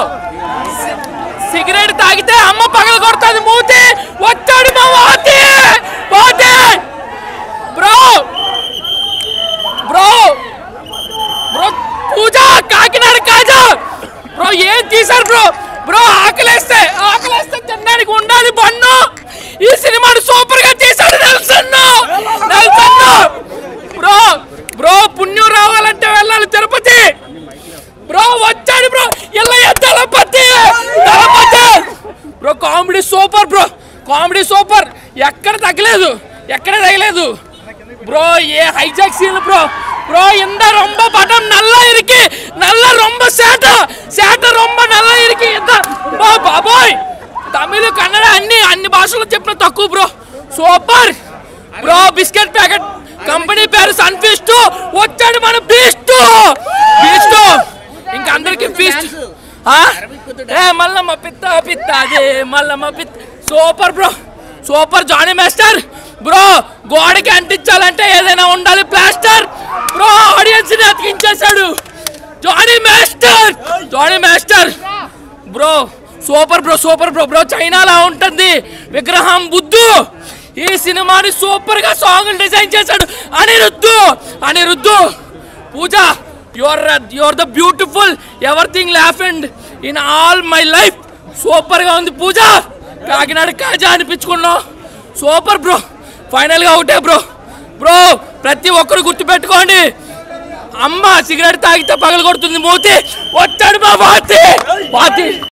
cigarette తాగితే అమ్మ పగల కొడుతుంది మూతి వచ్చాడు మా వాతి వాతి bro bro bro Pooja Kakinada kaja bro ఏం తీశారు బ్రో బ్రో ఆకలేస్తే ఆకలేస్తే తినడానికి ఉండాలి బన్ను ఈ సినిమాను సూపర్ గా తీశాడు నెల్సన్ నెల్సన్ బ్రో బ్రో పుణ్యం రావాలంటే వెళ్ళాలి తిరుపతి బ్రో వచ్చాడు bro Yellaiah Thalapathy Thalapathy bro comedy super bro comedy super ఎక్కడ తగ్గలేదు ఎక్కడ తగ్గలేదు bro a hijack scene bro bro இந்த ரொம்ப படம் நல்லா இருக்கு நல்ல ரொம்ப சேட்டை சேட்டை ரொம்ப நல்லா இருக்கு இந்த బా బాబోయ్ తమిళ కన్నడ అన్ని అన్ని భాషల్లో చెప్పిన తక్కువ bro super bro biscuit packet company పేరు సన్ఫిస్ట్ వచ్చాడు మన బీస్ట్ బీస్ట్ ఇంకా అందరికి ఫీస్ట్ ఏ మల్లమ్మ పిత్త పిత్త అదే మల్లమ్మ పిత్త super bro super Jani master bro గోడకి అంటించాలంటే ఏదైనా ఉండాలి ప్లాస్టర్ బ్రో ఆడియన్స్ ని అతికించేశాడు Jani master Jani master bro super bro super bro bro చైనాలా ఉంటుంది విగ్రహం బుద్ధు ఈ సినిమాని సూపర్ గా సాంగ్ డిజైన్ చేశాడు Anirudh Anirudh Pooja your your the beautiful everything laughed in all my life super గా ఉంది పూజ కాకినాడ కాజా అనిపించుకున్నావు సూపర్ బ్రో ఫైనల్ గా ఒకటే బ్రో బ్రో ప్రతి ఒక్కరు గుర్తుపెట్టుకోండి అమ్మ సిగరెట్ తాగితే పగల కొడుతుంది మూతి వచ్చాడు మా వాతి వాతి